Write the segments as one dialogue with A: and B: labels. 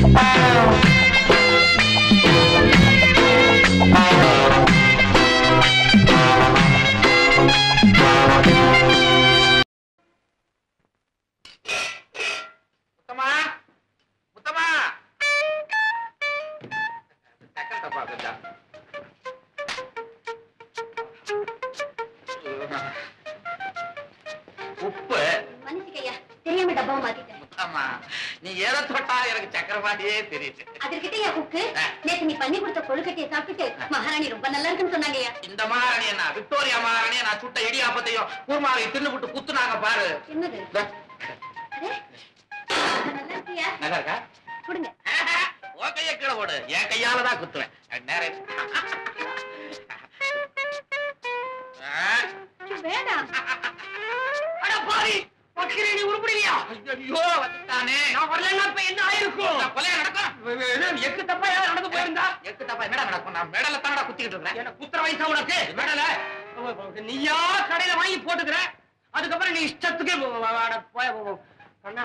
A: முத்தமா முத்தமா டக்கல் டப்பா கொஞ்சம் உப்பு
B: மன்னிச்சுக்கையா தெரியாம டப்பாவை மாத்திட்டேன்
A: முத்தம்மா நீ எதை தொட்டா எனக்கு சக்கர மாதிரியே தெரியுது
B: அதற்கிட்டயா குக்கு
A: ஆ.
B: நேத்து நீ பண்ணி கொடுத்த கொழுக்கட்டையை சாப்பிட்டுட்டு மகாராணி ரொம்ப நல்லா இருக்குன்னு சொன்னாங்கய்யா
A: இந்த மகாராணியை நான் விக்டோரியா மகாராணியை நான் சுட்ட இடியாப்பத்தையும் கூர்மாவையும் தின்னு விட்டு குத்துனாங்க பாரு
B: என்னது
A: இதோ,
B: அடே, நல்லா இருக்கியா
A: நல்லா இருக்கா
B: கொடுங்க
A: உன் கையை கீழே போடு என் கையால தான் குத்துவேன் நேரம்
B: வேண்டாம்
A: அட பாரி பக்கிரே நீ உருப்படியா ஐயோ வந்துட்டானே நான் வரலன்னா இப்ப என்ன ஆயிருக்கும் கொலையா நடக்கும் எக்கு தப்பா யாரும் நடந்து போயிருந்தா எக்கு தப்பா என்னடா நடக்கும் நான் மெடல தானடா குத்திக்கிட்டு இருக்கேன் என்ன குத்துற வயசா உனக்கு மெடல நீயா கடையில வாங்கி போட்டுக்கிற அதுக்கப்புறம் நீ இஷ்டத்துக்கு அண்ணா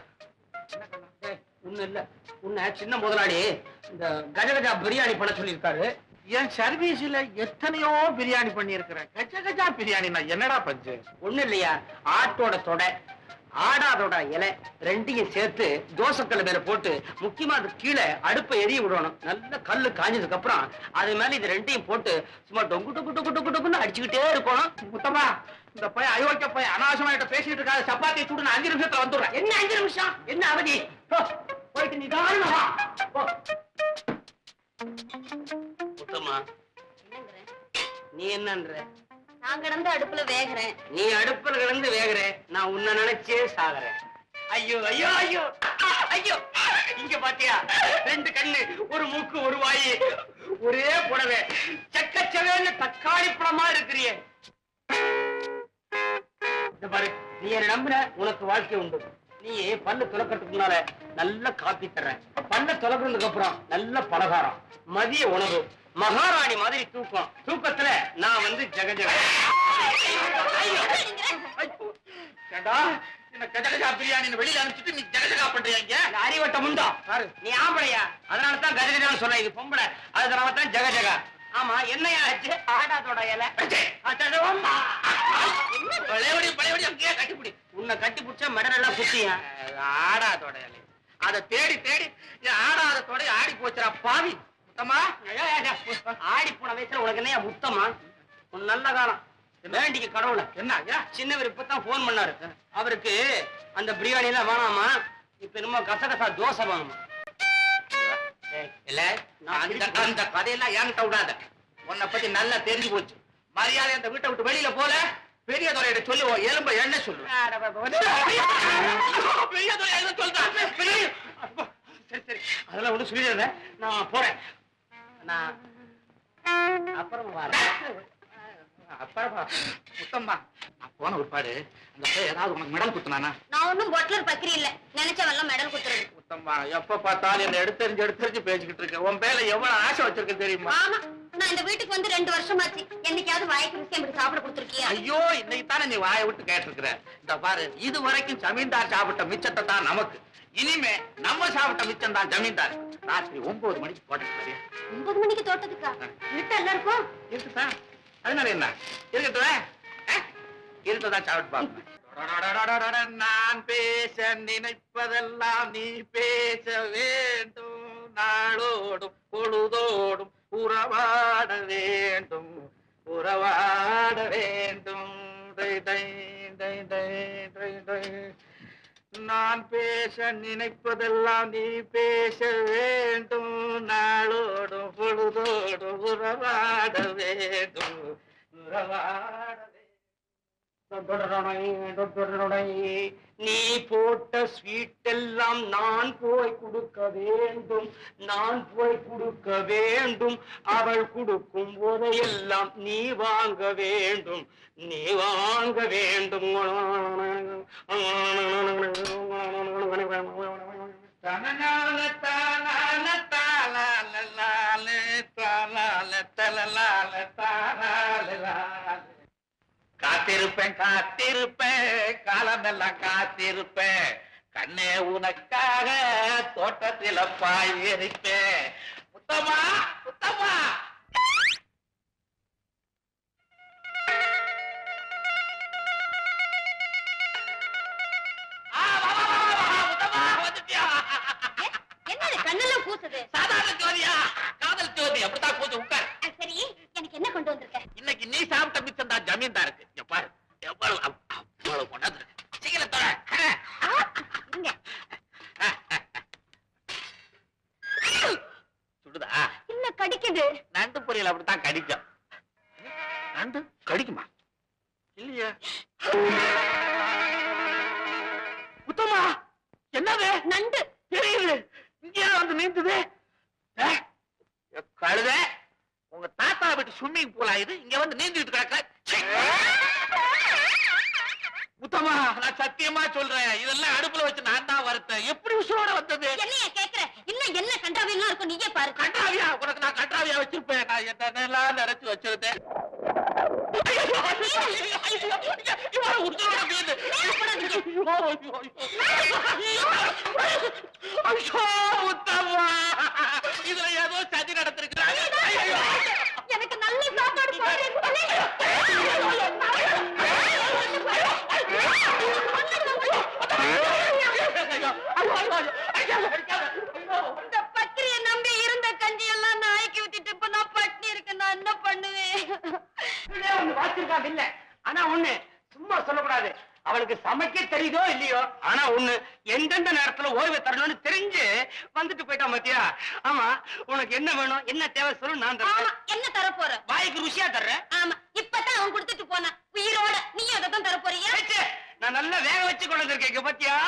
A: ஒண்ணு இல்ல உன்னை சின்ன முதலாளி இந்த கஜகஜா பிரியாணி பண்ண சொல்லியிருக்காரு என் சர்வீஸ்ல எத்தனையோ பிரியாணி பண்ணியிருக்கிறேன் கஜ கஜா பிரியாணி நான் என்னடா பஞ்சு ஒண்ணு இல்லையா ஆட்டோட தொடை ஆடாதோட இலை ரெண்டையும் சேர்த்து தோசைக்கல்ல மேல போட்டு முக்கியமா அது கீழே அடுப்பை எரிய விடணும் நல்ல கல்லு காஞ்சதுக்கு அப்புறம் அது மேல இது ரெண்டையும் போட்டு சும்மா டொங்கு டொங்கு டொங்கு டொங்கு டொங்குன்னு அடிச்சுக்கிட்டே இருக்கணும் முத்தமா இந்த பையன் அயோக்கிய பையன் அனாவசியமா கிட்ட பேசிட்டு இருக்காது சப்பாத்தி சுடு நான் அஞ்சு நிமிஷத்துல வந்துடுறேன் என்ன அஞ்சு நிமிஷம் என்ன அவதி போ, போயிட்டு நீ வா போ. முத்தம்மா
B: என்னங்கிற?
A: நீ என்னன்ற
B: நான் கிடந்து அடுப்புல வேகிறேன்
A: நீ அடுப்புல கிடந்து வேகுற நான் உன்னை நினைச்சே சாகுறேன் ஐயோ ஐயோ ஐயோ ஆ, ஐயோ ஆ, இங்க பாத்தியா ரெண்டு கண்ணு ஒரு மூக்கு ஒரு வாயி ஒரே புடவை செக்கச்சவேன்னு தக்காளி பழமா இருக்கிறியே இந்த பாரு நீ என்ன நம்புன உனக்கு வாழ்க்கை உண்டு நீ பல்லு துலக்கிறதுக்கு முன்னால நல்ல காப்பி தர்றேன் பல்ல துலக்கிறதுக்கு அப்புறம் நல்ல பலகாரம் மதிய உணவு மகாராணி மாதிரி தூக்கம் தூக்கத்துல நான் வந்து ஜெகஜக ஐயோ! ஐயோ! ஏண்டா, என்ன கஜகஜா பிரியாணின்னு வெளியில அனுப்பிச்சிட்டு நீ ஜெகஜகா பண்றியா இங்க? அறிவட்டம் உண்டா பாரு நீ ஆம்பளையா அதனால தான் கஜகஜான்னு சொல்ல இது பொம்பளை அதனால தான் ஜெகஜகா ஆமா என்னையா ஆச்சு ஆடாதோட இலை அச்சச்சோ, அம்மா. பழையபடி பழையபடி அங்கேயே கட்டிப்பிடி உன்னை கட்டி பிடிச்சா மெடலெல்லாம் குத்தியா ஆடாதோட இலை அதை தேடி தேடி என் ஆடாத தொடை ஆடி போச்சுடா பாவி முத்தமா ஆடி போன வயசுல உனக்கு என்னையா முத்தமா உன் நல்ல காலம் வேண்டிக்கு கடவுள என்ன சின்னவர் இப்பதான் போன் பண்ணாரு அவருக்கு அந்த பிரியாணி எல்லாம் வேணாமா இப்ப என்னமோ கசகசா தோசை வேணுமா இல்ல அந்த அந்த கதையெல்லாம் என்கிட்ட விடாத உன்னை பத்தி நல்லா தெரிஞ்சு போச்சு மரியாதை அந்த வீட்டை விட்டு வெளியில போல பெரிய துறையிட்ட சொல்லி உன் எலும்ப என்ன சொல்லு பெரிய துறை என்ன சொல்றான் பெரிய- சரி சரி அதெல்லாம் ஒண்ணு சொல்லிடுறேன் நான் போறேன் நான் அப்புறம் வரேன் அப்புறமா முத்தம்மா நான் போன ஒருபாடு அந்த பையன் ஏதாவது உனக்கு மெடல் குத்துனானா
B: நான் ஒண்ணும் பொட்லர் பக்கிரி இல்ல நினைச்சவெல்லாம் மெடல் குத்துறது
A: முத்தம்மா எப்ப பார்த்தாலும் என்ன எடுத்தறிஞ்சு எடுத்தறிஞ்சு பேசிக்கிட்டு இருக்க உன் பேர்ல எவ்வளவு ஆசை வச்சிருக்க தெரியுமா
B: ஆமா நான் இந்த வீட்டுக்கு வந்து ரெண்டு வருஷமாச்சு என்னைக்காவது வாய்க்கு ருசி அப்படி சாப்பிட கொடுத்துருக்கியா
A: ஐயோ இன்னைக்கு தானே நீ வாயை விட்டு கேட்டிருக்கிற இந்த பாரு இது வரைக்கும் ஜமீன்தார் சாப்பிட்ட மிச்சத்தை தான் நமக்கு இனிமே நம்ம சாப்பிட்ட மிச்சம் தான் ஜமீன்தார் ராத்திரி ஒன்பது மணிக்கு போட்டு சரியா
B: ஒன்பது மணிக்கு தோட்டத்துக்கா வீட்டு எல்லாருக்கும்
A: இருக்குதா அதனால என்ன இருக்கட்டும் இருக்கதான் சாப்பிட்டு பாப்பேன் நான் பேச நினைப்பதெல்லாம் நீ பேச வேண்டும் நாளோடும் பொழுதோடும் உறவாட வேண்டும் உறவாட வேண்டும் டை, டை, டை, டை, டை, டை. நான் பேச நினைப்பதெல்லாம் நீ பேச வேண்டும் நாளோடும் பொழுதோடும் உறவாட வேண்டும் உறவாட வேண்டும். நீ போட்ட ஸ்வீட் எல்லாம் நான் போய் கொடுக்க வேண்டும் நான் போய் கொடுக்க வேண்டும் அவள் கொடுக்கும் போதையெல்லாம் நீ வாங்க வேண்டும் நீ வாங்க வேண்டும் தனநான தானான தாலால லாலே, தாலால தலலால தாலால லாலே. காத்திருப்பேன் காத்திருப்பேன் காலமெல்லாம் காத்திருப்பேன்
C: கண்ணே உனக்காக தோட்டத்தில பாய் எரிப்பேன் முத்தம்மா முத்தம்மா ஆ, வா, வா, வா, வா, வா, முத்தம்மா, வந்துட்டியா?
B: என்னது கண்ணெல்லாம் கூசுது
C: சாதாரண ஜோதியா காதல் ஜோதி அப்படித்தான் கொஞ்சம் உட்கார்
B: அஹ், சரி எனக்கு என்ன கொண்டு வந்திருக்க
C: இன்னைக்கு நீ சாப்பிட்ட மிச்சம் தான் ஜமீன்தாருக்கு இங்க பாரு எவ்வளவு அவ்- அவ்வளவு கொண்டாந்து சீக்கிரம் தர
B: ஆ, இருங்க
C: சுடுதா
B: இல்ல கடிக்குது
C: நண்டு பொரியல் அப்படித்தான் கடிக்கும் நண்டு கடிக்குமா இல்லையே உத்தமா என்னது
B: நண்டு
C: தெரியுது இங்கே வந்து நீந்துது ஏ, ஏ, கழுத உங்க தாத்தா வீட்டு ஸ்விம்மிங் பூலா இது இங்க வந்து நீந்திட்டு கிடக்க சீ. முத்தம்மா நான் சத்தியமா சொல்றேன் இதெல்லாம் அடுப்புல வச்சு நான் தான் வறுத்தேன் எப்படி உசுரோட வந்தது
B: என்னைய கேக்குற இன்னும் என்ன கண்டாவியெல்லாம் இருக்கும் நீயே பாரு
C: கண்டாவியா உனக்கு நான் கண்டாவியா வச்சிருப்பேன் நான் என்னென்னலாம் நினைச்சு வச்சிருந்தேன் ஐயோ, ஐயோ, ஐயோ, ஐயோ, இவன் உசுரோட மீன். ஐயோ, ஐயோ, ஐயோ. ஐயோ, முத்தம்மா. இதுல ஏதோ சதி நடந்திருக்கிறாங்க ஐயோ.
B: எனக்கு நல்ல சாப்பாடு போடு. இந்த பத்திரியை நம்பி இருந்த கஞ்சி எல்லாம் நாய்க்கு விட்டுட்டு இப்ப நான் பட்டினி இருக்கேன் நான் என்ன பண்ணுவேன்
A: இதுலயே ஒண்ணு வாசிச்சிருக்காங்க இல்ல ஆனா ஒண்ணு சும்மா சொல்லக்கூடாது அவளுக்கு சமைக்க தெரியுதோ இல்லையோ ஆனா ஒண்ணு எந்தெந்த நேரத்துல ஓய்வு தரணும்னு தெரிஞ்சு வந்துட்டு போயிட்டா மத்தியா ஆமா உனக்கு என்ன வேணும் என்ன தேவை சொல்லு நான்
B: ஆமா
A: தரேன்
B: என்ன தர போற
A: வாய்க்கு ருசியா தர்றேன்
B: ஆமா இப்பதான் அவன் கொடுத்துட்டு போனான் உயிரோட நீயும் அதை தான் தர போறியா
A: ச்சே, நான் நல்லா வேக வச்சு கொண்டு வந்திருக்கேன் இங்க பாத்தியா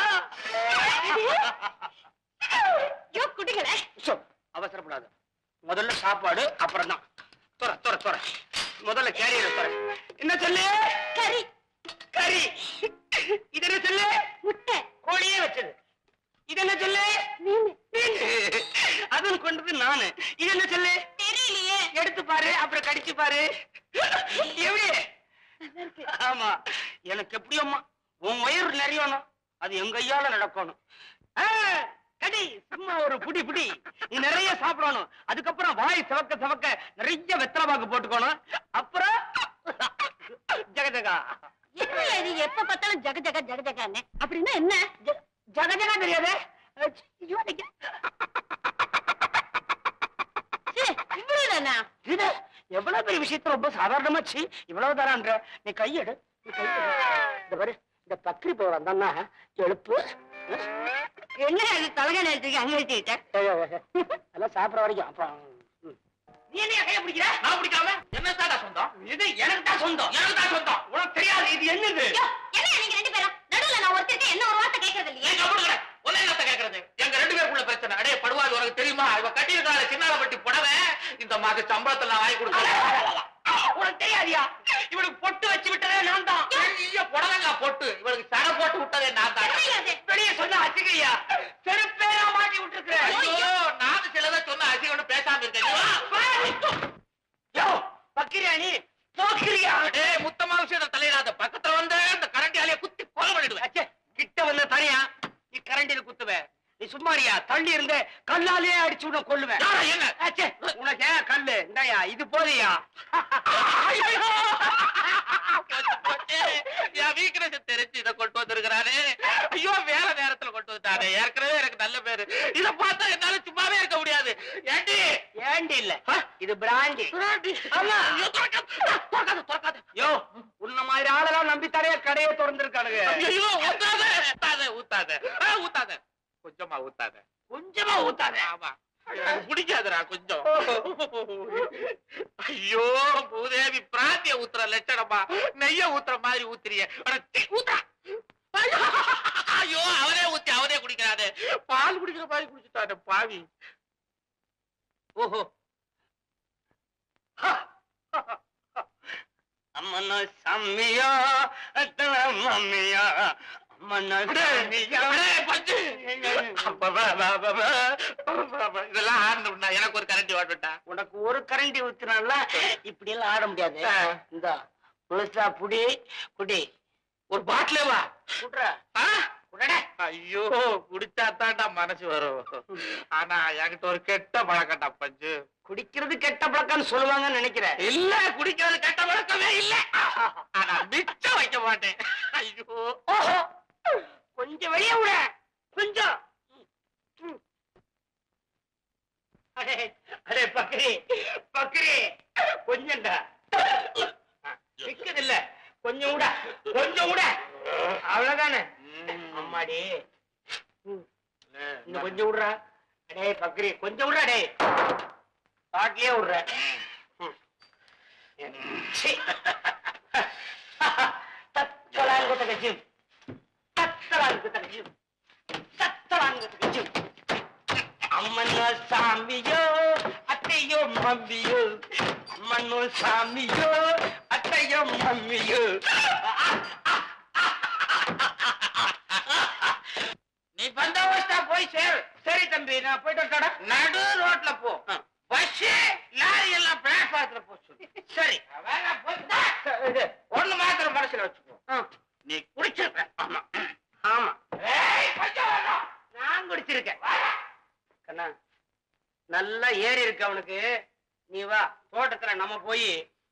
B: யோ குடிகளே
A: சோ, அவசரப்படாத முதல்ல சாப்பாடு அப்புறம் தான் தொற தொற தொற முதல்ல கேரியர் தொற என்ன சொல்லு
B: கறி
A: கறி இது என்ன சொல்லு
B: முட்டை
A: கோழியே வச்சது இது என்ன சொல்லு
B: மீன்
A: மீன். அதுவும் கொண்டது நானு இது என்ன சொல்லு
B: தெரியலையே
A: எடுத்து பாரு அப்புறம் கடிச்சு பாரு எப்படி
B: நல்லா இருக்கு
A: ஆமா எனக்கு எப்படியோம்மா உன் வயிறு நிறையணும் அது என் கையால நடக்கணும் ஆ, கடி சும்மா ஒரு புடி புடி நீ நிறைய சாப்பிடணும் அதுக்கப்புறம் வாய் சவக்க சவக்க நிறைய வெத்தலை பாக்கு போட்டுக்கணும் அப்புறம் ஜக ஜகா
B: என்ன இது எப்ப பார்த்தாலும் ஜக ஜக ஜக ஜகான்னு அப்படின்னா என்ன ஜ-
A: ஜக ஜகா தெரியாதே ஐயோ, எனக்கு.
B: சீ, இவ்வளவுதானா
A: இது எவ்வளவு பெரிய விஷயத்த ரொம்ப சாதாரணமாச்சு இவ்வளவு தரான்ற நீ கையெடு நீ கையெடு இந்த பாரு இந்த பத்திரி போய் வந்தான்னா எழுப்பு
B: என்ன அது தலகை நேரத்துக்கு அங்க வச்சுக்கிட்டேன்
A: எல்லாம் சாப்பிடுற வரைக்கும் அப்புறம் ம். நீ என்ன கைய பிடிக்கிற
C: நான் பிடிக்காம என்ன தாடா சொந்தம்
A: இது எனக்கு தான் சொந்தம்
C: எனக்கு தான் சொந்தம்
A: உனக்கு தெரியாது இது என்னது
B: யோ, என்ன நீங்க ரெண்டு பேரும் நடுவுல நான் ஒருத்தருக்கு என்ன ஒரு வார்த்தை கேட்கறது இல்லையே
C: ஏன் கம்முனு கிடக்கு? உன்னை என்னத்த கேக்குறது? எங்க ரெண்டு பேருக்குள்ள பிரச்சனை. அடே, படுவாவி, உனக்கு தெரியுமா? இவ கட்டியிருக்காளே சின்னாலப்பட்டி புடவை, இந்த மாச சம்பளத்துல நான் வாங்கி கொடுக்கிறேன்.
A: உனக்கு தெரியாதியா இவனுக்கு பொட்டு வச்சு விட்டதே நான் தான்
C: பெரிய புடவைங்க போட்டு, இவளுக்கு சடை போட்டு விட்டதே நான் தான்.
B: தெரியாது.
A: வெளியே சொன்ன அச்சுக்கையா செருப்பே நான் மாட்டி விட்டுருக்கிறேன்
C: ஐயோ, நானும் சிலதை சொன்ன அசிங்கம்னு பேசாம இருக்கேன். நீ வா.
A: யோ பக்கிரியா நீ போக்கிரியா
C: அடே, முத்தமா விஷயத்துல தலையிடாத. பக்கத்துல வந்து இந்த கரண்டியாலேயே குத்தி கொலை பண்ணிடுவேன்.
A: அச்சே கிட்ட வந்த தனியா நீ கரண்டில குத்துவ நீ சும்மாரியா தள்ளி இருந்து கல்லாலே அடிச்சு உன்னை கொல்லுவேன்
C: யாரா, என்ன?
A: அச்சே உனக்கு ஏன் கல்லு இந்தாயா இது போதியா
C: ஐயோ! போச்சு, போச்சு. என் weakness தெரிஞ்சு இதை கொண்டு வந்திருக்கிறானே. ஐயோ, வேலை நேரத்துல கொண்டு வந்துட்டானே. ஏற்கனவே எனக்கு நல்ல பேரு. இதை பார்த்தா என்னால சும்மாவே இருக்க முடியாது. ஏண்டி?
A: ஏண்டி இல்ல இது பிராண்டி
C: பிராண்டி.
A: ஆமா.
C: ஐயோ, திறக்காத, திறக்காத, திறக்காத.
A: யோ உன்ன மாதிரி ஆளெல்லாம் நம்பி தரைய கடையை திறந்திருக்கானுங்க
C: ஐயோ, ஊத்தாத, ஊத்தாத, ஊத்தாத. ஆ, ஊத்தாத. கொஞ்சமா ஊத்தாத
A: கொஞ்சமா ஊத்தாத
C: ஆமா எனக்கு பிடிக்காதுடா கொஞ்சம் ஐயோ பூதேவி பிராந்திய ஊத்துற லட்சணமா நெய்ய ஊத்துற மாதிரி ஊத்துறிய ஊத்தா ஐயோ, ஐயோ அவனே ஊத்தி அவனே குடிக்கிறானே பால் குடிக்கிற மாதிரி குடிச்சுட்டானே பாவி
A: ஓஹோ அம்மன சம்மியா அத்தன மம்மியா அம்மன சம்மியா
C: அடே, பஞ்சு. அப்பப்பா, அப்பப்பா, அப்பப்பா. இதெல்லாம் ஆடணும்னா எனக்கு ஒரு கரண்டி ஓட்டுட்டா
A: உனக்கு ஒரு கரண்டி ஊத்துனால இப்படி எல்லாம் ஆட முடியாது
C: ஆ.
A: இந்த முழுசா புடி குடி
C: ஒரு பாட்டிலே வா
A: குடுற
C: ஆ?
A: உடனே
C: ஐயோ குடிச்சாத்தாண்டா மனசு வரும் ஆனா என்கிட்ட ஒரு கெட்ட பழக்கம்டா பஞ்சு
A: குடிக்கிறது கெட்ட பழக்கம்னு சொல்லுவாங்கன்னு நினைக்கிறேன்
C: இல்ல குடிக்கிறது கெட்ட பழக்கமே இல்ல ஆனா மிச்சம் வைக்க மாட்டேன் ஐயோ
A: ஓஹோ கொஞ்சம் வெளியே விட கொஞ்சம் ம். அடே அடே பக்ரி பக்ரி கொஞ்சம்டா நிக்குது இல்ல கொஞ்சம் விட கொஞ்சம் விட அவ்வளவுதானே அம்மாடி ம். இன்னும் கொஞ்சம் விடுறா அடே பக்ரி கொஞ்சம் விடுறா டே பாட்டிலே விடுற ம். சீ. தத்தலான் கொத்த கட்சி தத்தலான் கொத்த கட்சி தத்தலான் கொத்த கட்சி அம்மனோ சாமியோ அத்தையோ மம்மியோ அம்மனோ சாமியோ அத்தையோ மம்மியோ
C: நீ பந்தோபஸ்தா போய் சேரு
A: சரி தம்பி நான் போயிட்டு வரட்டா
C: நடு ரோட்ல போ பஸ் லாரி எல்லாம் பிளாட்பாரத்துல போ சொல்லு
A: சரி
C: வேணா போச்சுடா.
A: இது
C: ஒண்ணு மாத்திரம் மனசுல வச்சுக்கோ
A: ஆ,
C: நீ குடிச்சிருக்க ஆமா
A: ஆமா
C: ஏய், கொஞ்சம் வேணாம்.
A: நான் குடிச்சிருக்கேன் கண்ணா நல்லா ஏறி இருக்கு அவனுக்கு நீ வா தோட்டத்துல நம்ம போய்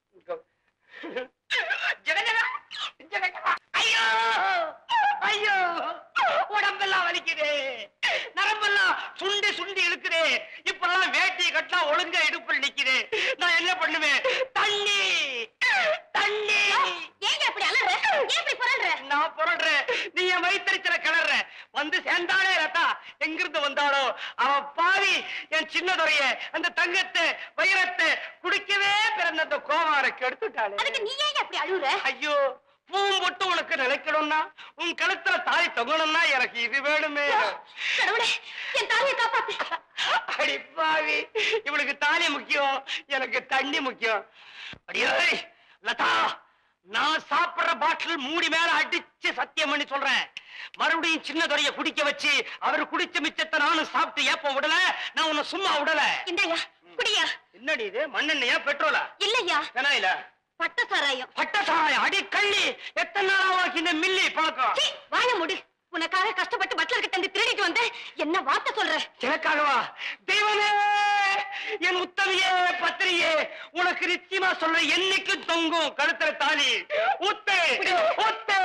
A: ஜெகஜகா ஜெகஜகா ஐயோ ஐயோ உடம்பெல்லாம் வலிக்குது நரம்பெல்லாம் சுண்டி சுண்டி இழுக்குது இப்பெல்லாம் வேட்டி கட்டா ஒழுங்கா இடுப்புல நிக்குது நான் என்ன பண்ணுவேன் தண்ணி தண்ணி
B: ஏங்க அப்படி அலற ஏன் இப்படி புரள்ற
A: நான் புரடுறேன் நீ என் வயிற்றுச்சல கிளற வந்து சேர்ந்தாலே ரத்தா எங்கிருந்து வந்தாளோ அவ பாவி என் சின்னதுறைய அந்த தங்கத்தை வைரத்தை குடிக்கவே பிறந்த அந்த கோமாரை கெடுத்துட்டாளே
B: அதுக்கு நீ ஏங்க அப்படி அழுகுற
A: ஐயோ பூவும் போட்டு உனக்கு நிலைக்கணும்னா உன் கழுத்துல தாலி தொங்கணும்னா எனக்கு இது வேணுமே
B: கடவுளே என் தாலியை காப்பாத்து
A: அடி பாவி இவளுக்கு தாலி முக்கியம் எனக்கு தண்ணி முக்கியம் அடியே லதா நான் சாப்பிடுற பாட்டில் மூடி மேல அடிச்சு சத்தியம் பண்ணி சொல்றேன் மறுபடியும் சின்ன துறைய குடிக்க வச்சு அவர் குடிச்ச மிச்சத்தை நானும் சாப்பிட்டு ஏப்ப விடல நான் உன்னை சும்மா விடல
B: இந்தாயா குடியா
A: என்னடி இது மண்ணெண்ணையா பெட்ரோலா
B: இல்லையா
A: பெனாயில
B: பட்ட சாராயம்
A: பட்ட சாராயம் அடி கள்ளி எத்தனை நாளா இந்த மில்லி பழக்கம்
B: சீ, வாய முடு உனக்காக கஷ்டப்பட்டு பட்லர் கிட்ட இருந்து திருடிட்டு வந்த என்ன வார்த்தை சொல்ற
A: எனக்காகவா தெய்வமே என் உத்தமியே பத்திரியே உனக்கு நிச்சயமா சொல்ற என்னைக்கும் தொங்கும் கழுத்துல தாலி ஊத்து ஊத்து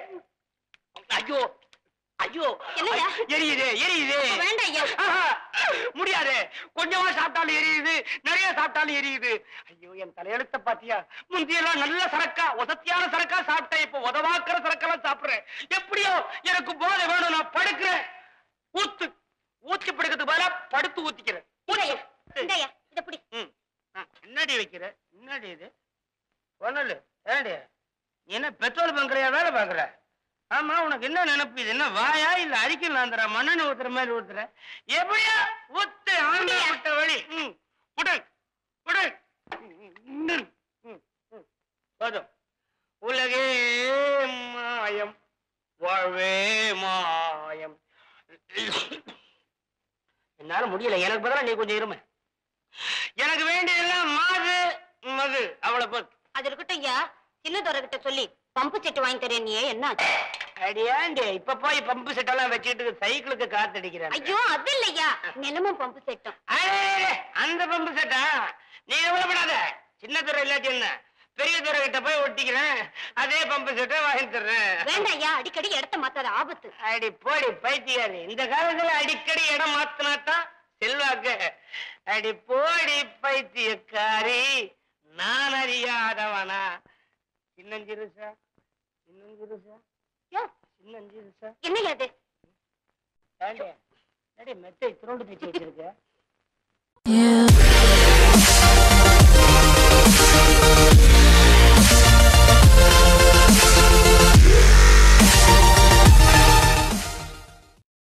A: ஐயோ ஐயோ
B: என்னய்யா?
A: எரியுது எரியுது
B: வேண்டாம் ஐயா
A: ஆஹா, முடியாது கொஞ்சமா சாப்பிட்டாலும் எரியுது நிறைய சாப்பிட்டாலும் எரியுது ஐயோ என் தலையெழுத்த பாத்தியா முந்தியெல்லாம் நல்ல சரக்கா உதத்தியான சரக்கா சாப்பிட்டேன் இப்ப உதவாக்குற சரக்கெல்லாம் சாப்பிடுறேன் எப்படியோ எனக்கு போதை வேணும் நான் படுக்கிறேன் ஊத்து ஊத்தி படுக்கிறதுக்கு பதிலா படுத்து ஊத்திக்கிறேன்
B: இந்தாயா இந்தாயா இத புடி
A: ம். ஆ, என்னடி வைக்கிற என்னடி இது ஒண்ணு ஏடி நீ என்ன பெட்ரோல் பங்க்லயா வேலை பாக்குற ஆமா உனக்கு என்ன நினைப்பு இது என்ன வாயா இல்ல அரிக்கல் நாந்துற மண்ணெண்ணெய் ஊத்துற மாதிரி ஊத்துற எப்படியா ஊத்து ஆண்டா விட்ட வழி ம் உடல் உடல் ம், ம், ம். போதும் உலகே மாயம் வாழ்வே மாயம் என்னால முடியல எனக்கு பதிலா நீ கொஞ்சம் இருமை எனக்கு வேண்டியதெல்லாம் மாது மது அவ்வளவு போது
B: அது இருக்கட்டும் ஐயா சின்னதோர கிட்ட சொல்லி பம்பு செட்டு வாங்கி தரேன் நீ என்ன ஆச்சு?
A: அடியாண்டி இப்ப போய் பம்பு செட்டெல்லாம் வச்சுட்டு சைக்கிளுக்கு காத்தடிக்கிறேன்
B: ஐயோ அது இல்லையா நிலமும் பம்பு செட்டும்
A: அடே, அந்த பம்பு செட்டா நீ எவ்வளவு படாத சின்ன துறை இல்லாட்டி என்ன பெரிய துறை கிட்ட போய் ஒட்டிக்கிறேன் அதே பம்பு செட்டை வாங்கி தர்றேன்
B: வேண்டாம் ஐயா அடிக்கடி இடத்த மாத்தாத ஆபத்து
A: அடி போடி பைத்தியாரு இந்த காலத்துல அடிக்கடி இடம் மாத்தினாத்தான் செல்வாக்கு அடி போடி பைத்தியக்காரி நான் அறியாதவனா சின்னஞ்சிருசா சின்னஞ்சிருசா
B: யோ,
A: சின்னஞ்சிருசா
B: என்னய்யா அது
A: ஏண்டி ஏடி மெத்தை துரோண்டு தைச்சு வச்சிருக்க